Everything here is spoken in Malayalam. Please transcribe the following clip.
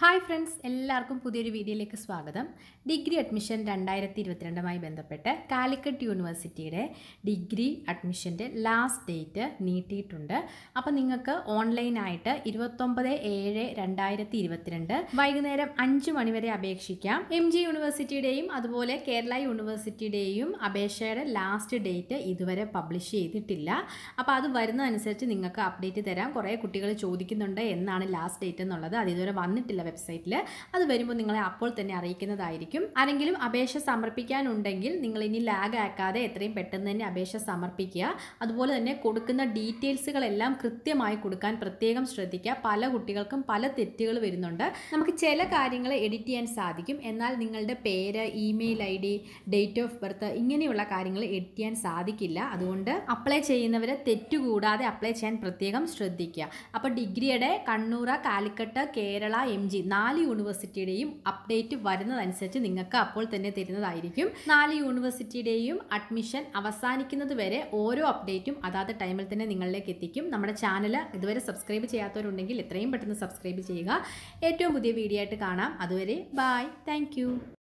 ഹായ് ഫ്രണ്ട്സ് എല്ലാവർക്കും പുതിയൊരു വീഡിയോയിലേക്ക് സ്വാഗതം ഡിഗ്രി അഡ്മിഷൻ രണ്ടായിരത്തി ഇരുപത്തിരണ്ടുമായി ബന്ധപ്പെട്ട് കാലിക്കറ്റ് യൂണിവേഴ്സിറ്റിയുടെ ഡിഗ്രി അഡ്മിഷൻ്റെ ലാസ്റ്റ് ഡേറ്റ് നീട്ടിയിട്ടുണ്ട് അപ്പോൾ നിങ്ങൾക്ക് ഓൺലൈനായിട്ട് ഇരുപത്തൊമ്പത് ഏഴ് രണ്ടായിരത്തി ഇരുപത്തിരണ്ട് വൈകുന്നേരം അഞ്ച് മണിവരെ അപേക്ഷിക്കാം എം ജി യൂണിവേഴ്സിറ്റിയുടെയും അതുപോലെ കേരള യൂണിവേഴ്സിറ്റിയുടെയും അപേക്ഷയുടെ ലാസ്റ്റ് ഡേറ്റ് ഇതുവരെ പബ്ലിഷ് ചെയ്തിട്ടില്ല അപ്പോൾ അത് വരുന്നതനുസരിച്ച് നിങ്ങൾക്ക് അപ്ഡേറ്റ് തരാം കുറേ കുട്ടികൾ ചോദിക്കുന്നുണ്ട് എന്നാണ് ലാസ്റ്റ് ഡേറ്റ് എന്നുള്ളത് അത് ഇതുവരെ വന്നിട്ടില്ല വെബ്സൈറ്റിൽ അത് വരുമ്പോൾ നിങ്ങളെ അപ്പോൾ തന്നെ അറിയിക്കുന്നതായിരിക്കും ആരെങ്കിലും അപേക്ഷ സമർപ്പിക്കാനുണ്ടെങ്കിൽ നിങ്ങൾ ഇനി ലാഗ് ആക്കാതെ എത്രയും പെട്ടെന്ന് തന്നെ അപേക്ഷ സമർപ്പിക്കുക അതുപോലെ തന്നെ കൊടുക്കുന്ന ഡീറ്റെയിൽസുകളെല്ലാം കൃത്യമായി കൊടുക്കാൻ പ്രത്യേകം ശ്രദ്ധിക്കുക പല കുട്ടികൾക്കും പല തെറ്റുകൾ വരുന്നുണ്ട് നമുക്ക് ചില കാര്യങ്ങൾ എഡിറ്റ് ചെയ്യാൻ സാധിക്കും എന്നാൽ നിങ്ങളുടെ പേര് ഇമെയിൽ ഐ ഡി ഡേറ്റ് ഓഫ് ബർത്ത് ഇങ്ങനെയുള്ള കാര്യങ്ങൾ എഡിറ്റ് ചെയ്യാൻ സാധിക്കില്ല അതുകൊണ്ട് അപ്ലൈ ചെയ്യുന്നവരെ തെറ്റുകൂടാതെ അപ്ലൈ ചെയ്യാൻ പ്രത്യേകം ശ്രദ്ധിക്കുക അപ്പോൾ ഡിഗ്രിയുടെ Kannur Calicut Kerala M G നാല് യൂണിവേഴ്സിറ്റിയുടെയും അപ്ഡേറ്റ് വരുന്നതനുസരിച്ച് നിങ്ങൾക്ക് അപ്പോൾ തന്നെ തരുന്നതായിരിക്കും നാല് യൂണിവേഴ്സിറ്റിയുടെയും അഡ്മിഷൻ അവസാനിക്കുന്നത് വരെ ഓരോ അപ്ഡേറ്റും അതാത് ടൈമിൽ തന്നെ നിങ്ങളിലേക്ക് എത്തിക്കും നമ്മുടെ ചാനൽ ഇതുവരെ സബ്സ്ക്രൈബ് ചെയ്യാത്തവരുണ്ടെങ്കിൽ എത്രയും പെട്ടെന്ന് സബ്സ്ക്രൈബ് ചെയ്യുക ഏറ്റവും പുതിയ വീഡിയോ ആയിട്ട് കാണാം അതുവരെ ബായ് താങ്ക്